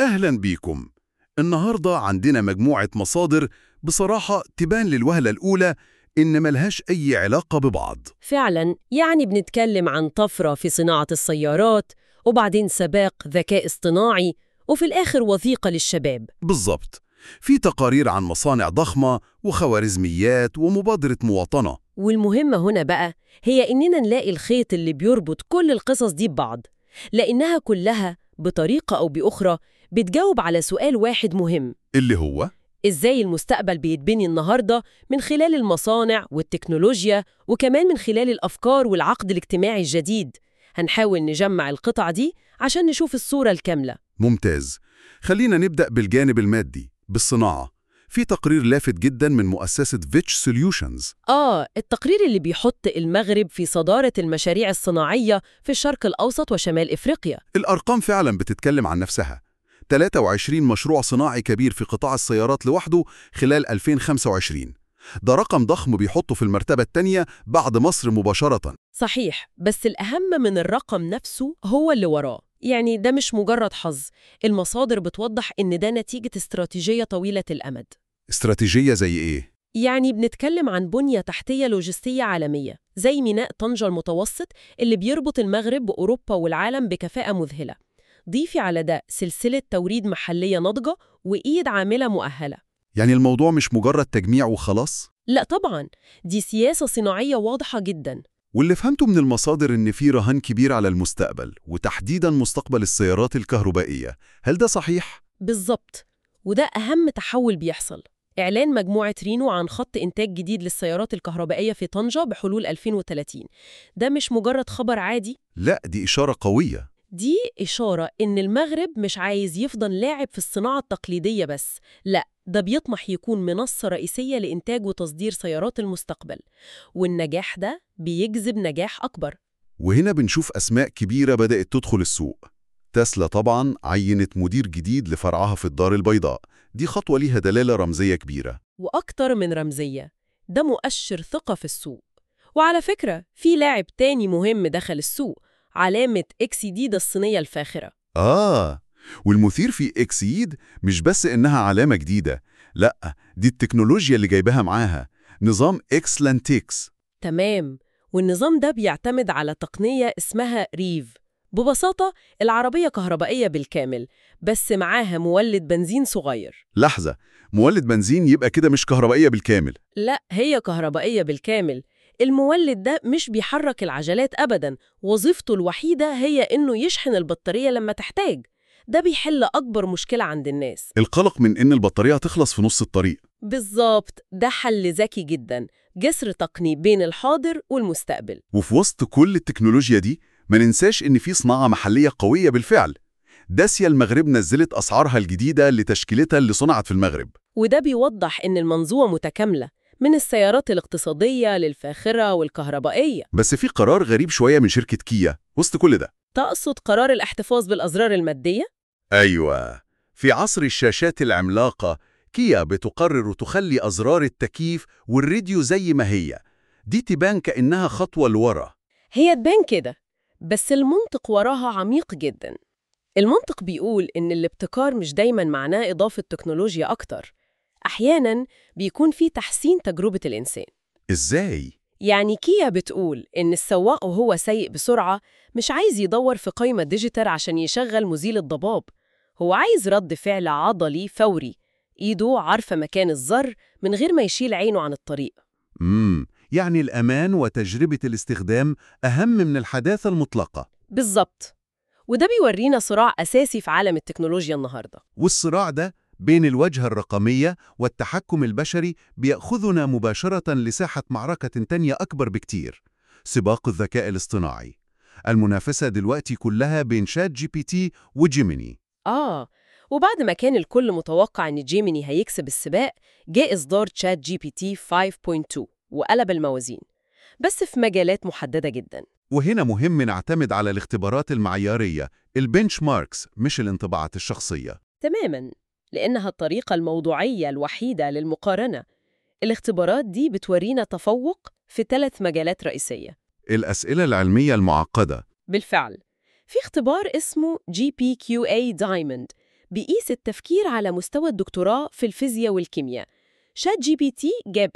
أهلا بيكم النهاردة عندنا مجموعة مصادر بصراحة تبان للوهلة الأولى إن ملهاش أي علاقة ببعض فعلا يعني بنتكلم عن طفرة في صناعة السيارات وبعدين سباق ذكاء اصطناعي وفي الآخر وثيقة للشباب بالظبط في تقارير عن مصانع ضخمة وخوارزميات ومبادرة مواطنة والمهمة هنا بقى هي إننا نلاقي الخيط اللي بيربط كل القصص دي ببعض لأنها كلها بطريقة أو بأخرى بتجاوب على سؤال واحد مهم اللي هو إزاي المستقبل بيتبني النهاردة من خلال المصانع والتكنولوجيا وكمان من خلال الأفكار والعقد الاجتماعي الجديد هنحاول نجمع القطع دي عشان نشوف الصورة الكاملة ممتاز خلينا نبدأ بالجانب المادي بالصناعة في تقرير لافت جدا من مؤسسة فيتش سوليوشنز آه التقرير اللي بيحط المغرب في صدارة المشاريع الصناعية في الشرق الأوسط وشمال إفريقيا الأرقام فعلا بتتكلم عن نفسها 23 مشروع صناعي كبير في قطاع السيارات لوحده خلال 2025 ده رقم ضخم بيحطه في المرتبة الثانية بعد مصر مباشرة صحيح بس الأهم من الرقم نفسه هو اللي وراه يعني ده مش مجرد حظ المصادر بتوضح إن ده نتيجة استراتيجية طويلة الأمد استراتيجية زي إيه؟ يعني بنتكلم عن بنية تحتية لوجستية عالمية زي ميناء طنجة المتوسط اللي بيربط المغرب بأوروبا والعالم بكفاءة مذهلة ضيفي على ده سلسلة توريد محلية ناضجة وإيد عاملة مؤهلة يعني الموضوع مش مجرد تجميع وخلاص؟ لا طبعا دي سياسة صناعية واضحة جدا واللي فهمته من المصادر إن في رهان كبير على المستقبل وتحديداً مستقبل السيارات الكهربائية هل ده صحيح؟ بالظبط وده أهم تحول بيحصل إعلان مجموعة رينو عن خط إنتاج جديد للسيارات الكهربائية في طنجة بحلول 2030 ده مش مجرد خبر عادي لا دي إشارة قوية دي إشارة إن المغرب مش عايز يفضل لاعب في الصناعة التقليدية بس لا ده بيطمح يكون منصة رئيسية لإنتاج وتصدير سيارات المستقبل والنجاح ده بيجذب نجاح أكبر وهنا بنشوف أسماء كبيرة بدأت تدخل السوق تسلا طبعاً عينت مدير جديد لفرعها في الدار البيضاء دي خطوة ليها دلالة رمزية كبيرة وأكتر من رمزية ده مؤشر ثقة في السوق وعلى فكرة في لاعب تاني مهم دخل السوق علامة إكسيديد الصينية الفاخرة آه والمثير في إكسيد مش بس إنها علامة جديدة لأ دي التكنولوجيا اللي جايبها معاها نظام إكسلانتيكس تمام والنظام ده بيعتمد على تقنية اسمها ريف ببساطة العربية كهربائية بالكامل بس معاها مولد بنزين صغير لحظة مولد بنزين يبقى كده مش كهربائية بالكامل لا هي كهربائية بالكامل المولد ده مش بيحرك العجلات أبداً وظيفته الوحيدة هي إنه يشحن البطارية لما تحتاج ده بيحل أكبر مشكلة عند الناس القلق من إن البطارية هتخلص في نص الطريق بالظبط ده حل ذكي جدا جسر تقني بين الحاضر والمستقبل وفي وسط كل التكنولوجيا دي ما ننساش إن في صناعة محلية قوية بالفعل داسيا المغرب نزلت أسعارها الجديدة لتشكيلتها اللي صنعت في المغرب وده بيوضح إن المنظومة متكاملة من السيارات الاقتصادية للفاخرة والكهربائية بس في قرار غريب شوية من شركة كيا وسط كل ده تقصد قرار الاحتفاظ بالأزرار المادية؟ أيوة في عصر الشاشات العملاقة كيا بتقرر تخلي أزرار التكييف والراديو زي ما هي دي تبان كأنها خطوة لورا هي تبان كده بس المنطق وراها عميق جدا المنطق بيقول إن الابتكار مش دايما معناه إضافة تكنولوجيا أكتر أحيانا بيكون في تحسين تجربة الإنسان إزاي؟ يعني كيا بتقول إن السواق وهو سايق بسرعة مش عايز يدور في قائمة ديجيتال عشان يشغل مزيل الضباب هو عايز رد فعل عضلي فوري إيده عارفة مكان الزر من غير ما يشيل عينه عن الطريق امم يعني الأمان وتجربة الاستخدام أهم من الحداثة المطلقة بالظبط وده بيورينا صراع أساسي في عالم التكنولوجيا النهاردة والصراع ده بين الوجهة الرقمية والتحكم البشري بيأخذنا مباشرة لساحة معركة تانية أكبر بكتير سباق الذكاء الاصطناعي المنافسة دلوقتي كلها بين شات جي بي تي وجيميني آه وبعد ما كان الكل متوقع إن جيميني هيكسب السباق جاء إصدار تشات جي بي تي 5.2 وقلب الموازين بس في مجالات محددة جدا وهنا مهم نعتمد على الاختبارات المعيارية البنش ماركس مش الانطباعات الشخصية تماماً لأنها الطريقة الموضوعية الوحيدة للمقارنة الاختبارات دي بتورينا تفوق في ثلاث مجالات رئيسية الأسئلة العلمية المعقدة بالفعل في اختبار اسمه GPQA Diamond بيقيس التفكير على مستوى الدكتوراه في الفيزياء والكيمياء شات جي بي تي جاب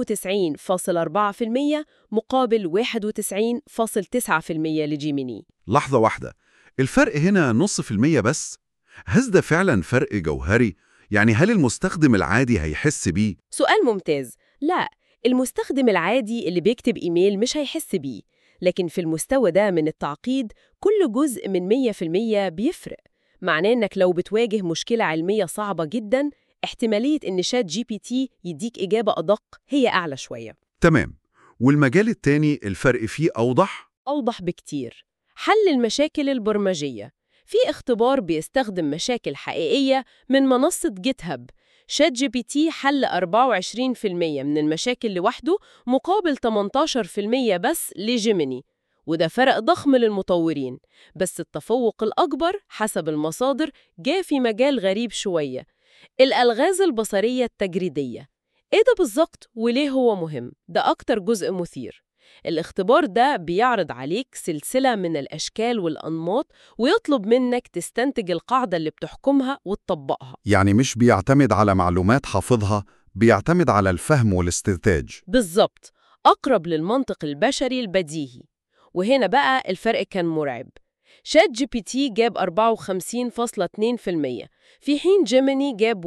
92.4% مقابل 91.9% لجيميني لحظة واحدة الفرق هنا نص في المية بس هل ده فعلا فرق جوهري؟ يعني هل المستخدم العادي هيحس بيه؟ سؤال ممتاز لا المستخدم العادي اللي بيكتب إيميل مش هيحس بيه لكن في المستوى ده من التعقيد كل جزء من 100% بيفرق معناه إنك لو بتواجه مشكلة علمية صعبة جدا احتمالية إن شات جي بي تي يديك إجابة أدق هي أعلى شوية تمام والمجال التاني الفرق فيه أوضح؟ أوضح بكتير حل المشاكل البرمجية في اختبار بيستخدم مشاكل حقيقية من منصة جيت هاب شات جي بي تي حل 24% من المشاكل لوحده مقابل 18% بس لجيميني وده فرق ضخم للمطورين بس التفوق الأكبر حسب المصادر جاء في مجال غريب شوية الألغاز البصرية التجريدية إيه ده بالظبط وليه هو مهم؟ ده أكتر جزء مثير الاختبار ده بيعرض عليك سلسلة من الأشكال والأنماط ويطلب منك تستنتج القاعدة اللي بتحكمها وتطبقها يعني مش بيعتمد على معلومات حافظها بيعتمد على الفهم والاستنتاج بالظبط أقرب للمنطق البشري البديهي وهنا بقى الفرق كان مرعب شات جي بي تي جاب 54.2% في حين جيميني جاب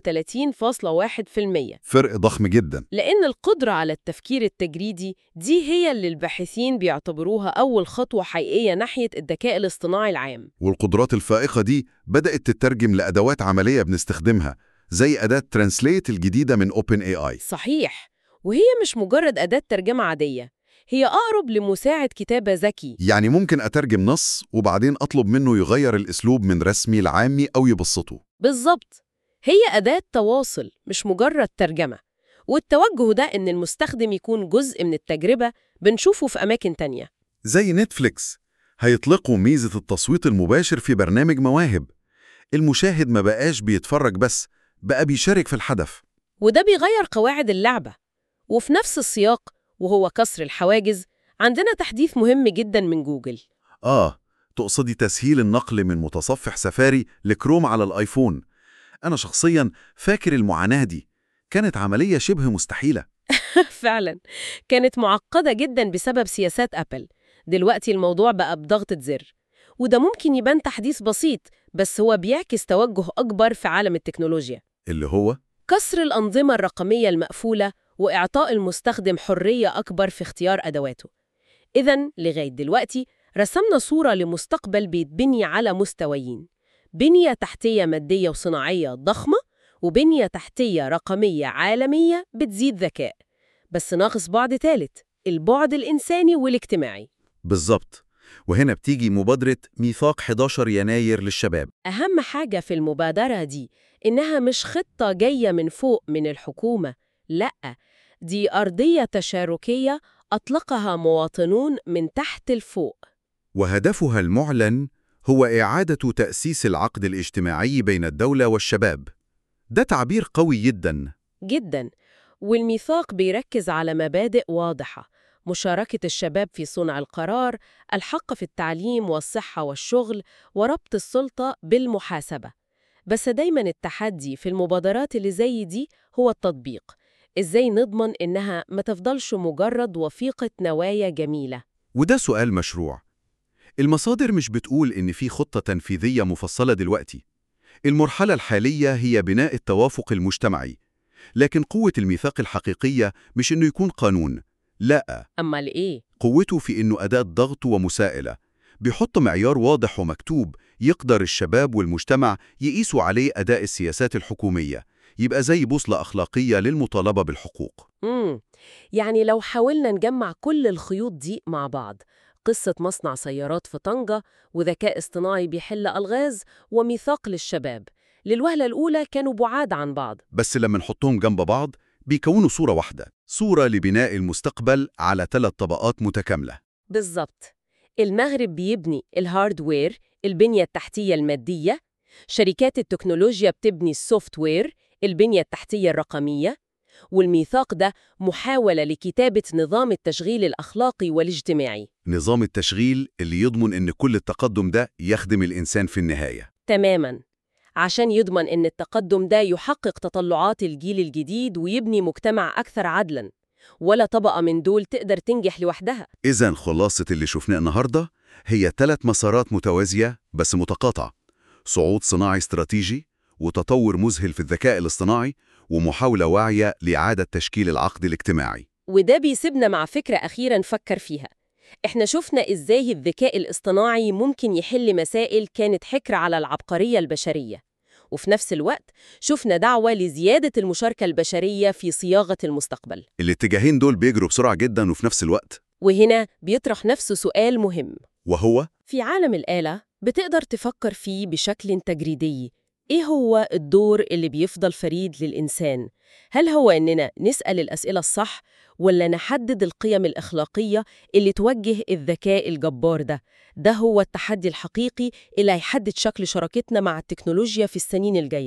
31.1% فرق ضخم جدا لأن القدرة على التفكير التجريدي دي هي اللي الباحثين بيعتبروها أول خطوة حقيقية ناحية الذكاء الاصطناعي العام والقدرات الفائقة دي بدأت تترجم لأدوات عملية بنستخدمها زي أداة ترانسليت الجديدة من Open AI صحيح وهي مش مجرد أداة ترجمة عادية هي أقرب لمساعد كتابة ذكي يعني ممكن أترجم نص وبعدين أطلب منه يغير الأسلوب من رسمي لعامي أو يبسطه بالظبط هي أداة تواصل مش مجرد ترجمة والتوجه ده إن المستخدم يكون جزء من التجربة بنشوفه في أماكن تانية زي نتفليكس هيطلقوا ميزة التصويت المباشر في برنامج مواهب المشاهد ما بقاش بيتفرج بس بقى بيشارك في الحدث وده بيغير قواعد اللعبة وفي نفس السياق وهو كسر الحواجز عندنا تحديث مهم جدا من جوجل آه تقصدي تسهيل النقل من متصفح سفاري لكروم على الآيفون أنا شخصياً فاكر المعاناة دي كانت عملية شبه مستحيلة فعلا كانت معقدة جدا بسبب سياسات أبل دلوقتي الموضوع بقى بضغطة زر وده ممكن يبان تحديث بسيط بس هو بيعكس توجه أكبر في عالم التكنولوجيا اللي هو كسر الأنظمة الرقمية المقفولة وإعطاء المستخدم حرية أكبر في اختيار أدواته إذا لغاية دلوقتي رسمنا صورة لمستقبل بيتبني على مستويين بنية تحتية مادية وصناعية ضخمة وبنية تحتية رقمية عالمية بتزيد ذكاء بس ناقص بعد ثالث البعد الإنساني والاجتماعي بالظبط وهنا بتيجي مبادرة ميثاق 11 يناير للشباب أهم حاجة في المبادرة دي إنها مش خطة جاية من فوق من الحكومة لأ دي أرضية تشاركية أطلقها مواطنون من تحت الفوق وهدفها المعلن هو إعادة تأسيس العقد الاجتماعي بين الدولة والشباب ده تعبير قوي جدا جدا والميثاق بيركز على مبادئ واضحة مشاركة الشباب في صنع القرار الحق في التعليم والصحة والشغل وربط السلطة بالمحاسبة بس دايما التحدي في المبادرات اللي زي دي هو التطبيق إزاي نضمن إنها ما تفضلش مجرد وثيقة نوايا جميلة وده سؤال مشروع المصادر مش بتقول إن في خطة تنفيذية مفصلة دلوقتي المرحلة الحالية هي بناء التوافق المجتمعي لكن قوة الميثاق الحقيقية مش إنه يكون قانون لا أما لإيه؟ قوته في إنه أداة ضغط ومساءلة بيحط معيار واضح ومكتوب يقدر الشباب والمجتمع يقيسوا عليه أداء السياسات الحكومية يبقى زي بوصلة أخلاقية للمطالبة بالحقوق مم. يعني لو حاولنا نجمع كل الخيوط دي مع بعض قصة مصنع سيارات في طنجة وذكاء اصطناعي بيحل ألغاز وميثاق للشباب للوهلة الأولى كانوا بعاد عن بعض بس لما نحطهم جنب بعض بيكونوا صورة واحدة صورة لبناء المستقبل على ثلاث طبقات متكاملة بالظبط المغرب بيبني الهاردوير البنية التحتية المادية شركات التكنولوجيا بتبني السوفت وير البنية التحتية الرقمية والميثاق ده محاولة لكتابة نظام التشغيل الأخلاقي والاجتماعي نظام التشغيل اللي يضمن إن كل التقدم ده يخدم الإنسان في النهاية تماماً عشان يضمن إن التقدم ده يحقق تطلعات الجيل الجديد ويبني مجتمع أكثر عدلاً ولا طبقة من دول تقدر تنجح لوحدها إذا خلاصة اللي شفناه النهاردة هي ثلاث مسارات متوازية بس متقاطعة صعود صناعي استراتيجي وتطور مذهل في الذكاء الاصطناعي ومحاولة واعية لإعادة تشكيل العقد الاجتماعي وده بيسيبنا مع فكرة أخيرة نفكر فيها إحنا شفنا إزاي الذكاء الاصطناعي ممكن يحل مسائل كانت حكر على العبقرية البشرية وفي نفس الوقت شفنا دعوة لزيادة المشاركة البشرية في صياغة المستقبل الاتجاهين دول بيجروا بسرعة جدا وفي نفس الوقت وهنا بيطرح نفسه سؤال مهم وهو في عالم الآلة بتقدر تفكر فيه بشكل تجريدي إيه هو الدور اللي بيفضل فريد للإنسان؟ هل هو إننا نسأل الأسئلة الصح ولا نحدد القيم الأخلاقية اللي توجه الذكاء الجبار ده؟ ده هو التحدي الحقيقي اللي هيحدد شكل شراكتنا مع التكنولوجيا في السنين الجاية